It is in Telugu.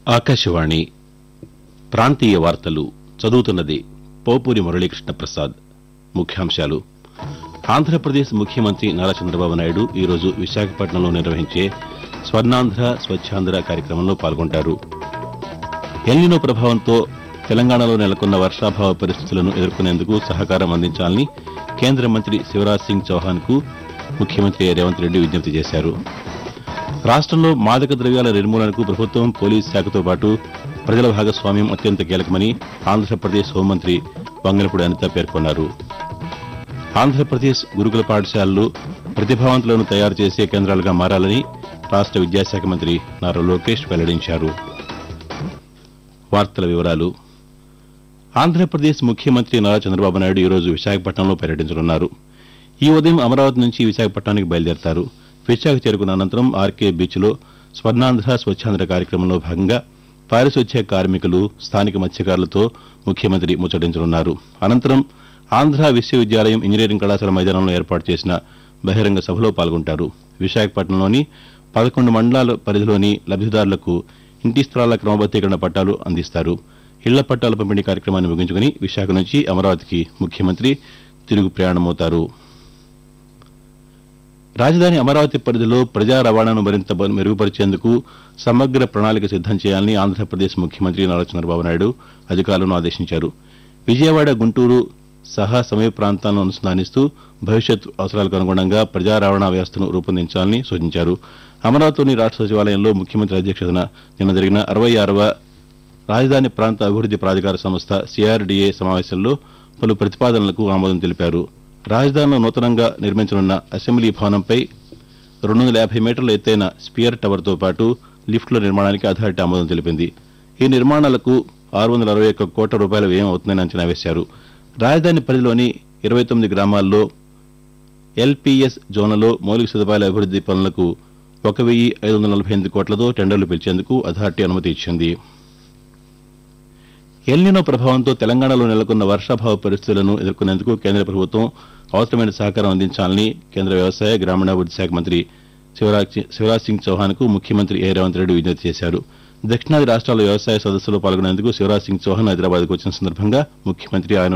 ఆకాశవాణి ప్రాంతీయ వార్తలు చదువుతున్నది పోపూరి మురళీకృష్ణ ప్రసాద్ ముఖ్యాంశాలు ఆంధ్రప్రదేశ్ ముఖ్యమంత్రి నారా చంద్రబాబు నాయుడు ఈరోజు విశాఖపట్నంలో నిర్వహించే స్వర్ణాంధ్ర స్వచ్ఛాంధ్ర కార్యక్రమంలో పాల్గొంటారు ఎల్నినో ప్రభావంతో తెలంగాణలో నెలకొన్న వర్షాభావ పరిస్థితులను ఎదుర్కొనేందుకు సహకారం అందించాలని కేంద్ర మంత్రి శివరాజ్ సింగ్ చౌహాన్ కు ముఖ్యమంత్రి రేవంత్ రెడ్డి విజ్ఞప్తి చేశారు రాష్ట్రంలో మాదక ద్రవ్యాల నిర్మూలనకు ప్రభుత్వం పోలీస్ శాఖతో పాటు ప్రజల భాగస్వామ్యం అత్యంత కీలకమని ఆంధ్రప్రదేశ్ హోంమంత్రి వంగలపూడి అనిత పేర్కొన్నారు ఆంధ్రప్రదేశ్ గురుకుల పాఠశాలలు ప్రతిభావంతులను తయారు చేసే కేంద్రాలుగా మారాలని రాష్ట్ర విద్యాశాఖ మంత్రి నారా లోకేష్ వెల్లడించారు వార్తల వివరాలు ఆంధ్రప్రదేశ్ ముఖ్యమంత్రి నారా చంద్రబాబు నాయుడు ఈరోజు విశాఖపట్నంలో పర్యటించనున్నారు ఈ ఉదయం అమరావతి నుంచి విశాఖపట్నానికి బయలుదేరతారు విశాఖ చేరుకున్న అనంతరం ఆర్కే బీచ్లో స్వర్ణాంధ్ర స్వచ్ఛాంధ్ర కార్యక్రమంలో భాగంగా పారిశుధ్య కార్మికులు స్థానిక మత్స్యకారులతో ముఖ్యమంత్రి ముచ్చటించనున్నారు అనంతరం ఆంధ్ర విశ్వవిద్యాలయం ఇంజనీరింగ్ కళాశాల మైదానంలో ఏర్పాటు చేసిన బహిరంగ సభలో పాల్గొంటారు విశాఖపట్నంలోని పదకొండు మండలాల పరిధిలోని లబ్దిదారులకు ఇంటి స్థలాల క్రమబద్దీకరణ పట్టాలు అందిస్తారు ఇళ్ల పట్టాల పంపిణీ కార్యక్రమాన్ని ముగించుకుని విశాఖ నుంచి అమరావతికి ముఖ్యమంత్రి తిరుగు ప్రయాణమవుతారు రాజధాని అమరావతి పరిధిలో ప్రజా రవాణాను మరింత బ- మెరుగుపరిచేందుకు సమగ్ర ప్రణాళిక సిద్దం చేయాలని ఆంధ్రప్రదేశ్ ముఖ్యమంత్రి నారా చంద్రబాబు నాయుడు అధికారులను ఆదేశించారు విజయవాడ గుంటూరు సహా సమీప ప్రాంతాలను అనుసంధానిస్తూ భవిష్యత్ అవసరాలకు అనుగుణంగా ప్రజా రవాణా వ్యవస్థను రూపొందించాలని సూచించారు అమరావతిలోని రాష్ట్ర సచివాలయంలో ముఖ్యమంత్రి అధ్యక్షతన నిన్న జరిగిన అరవై ఆరవ రాజధాని ప్రాంత అభివృద్ది ప్రాధికార సంస్థ సిఆర్డీఏ సమావేశంలో పలు ప్రతిపాదనలకు ఆమోదం తెలిపారు రాజధానిలో నూతనంగా నిర్మించనున్న అసెంబ్లీ భవనంపై రెండు వందల యాభై మీటర్ల ఎత్తైన స్పియర్ టవర్తో పాటు లిఫ్టుల నిర్మాణానికి అథారిటీ ఆమోదం తెలిపింది ఈ నిర్మాణాలకు ఆరు వందల అరవై ఒక్క కోట్ల రూపాయల వ్యయం అవుతుందని అంచనా వేశారు రాజధాని పరిధిలోని ఇరవై తొమ్మిది గ్రామాల్లో ఎల్పీఎస్ జోన్లలో మౌలిక సదుపాయాల అభివృద్ది పనులకు ఒక వెయ్యి ఐదు వందల నలభై ఎనిమిది కోట్లతో టెండర్లు పిలిచేందుకు అథారిటీ అనుమతి ఇచ్చింది ఎల్నినో ప్రభావంతో తెలంగాణలో నెలకొన్న వర్షాభావ పరిస్థితులను ఎదుర్కొనేందుకు కేంద్ర ప్రభుత్వం అవసరమైన సహకారం అందించాలని కేంద్ర వ్యవసాయ గ్రామీణాభివృద్ది శాఖ మంత్రి శివరాజ్ శివరాజ్ సింగ్ చౌహాన్ కు ముఖ్యమంత్రి ఏ రేవంత్ రెడ్డి విజ్ఞప్తి చేశారు దక్షిణాది రాష్ట్రాల వ్యవసాయ సదస్సులో పాల్గొనేందుకు శివరాజ్ సింగ్ చౌహాన్ హైదరాబాద్కు వచ్చిన సందర్భంగా ముఖ్యమంత్రి ఆయన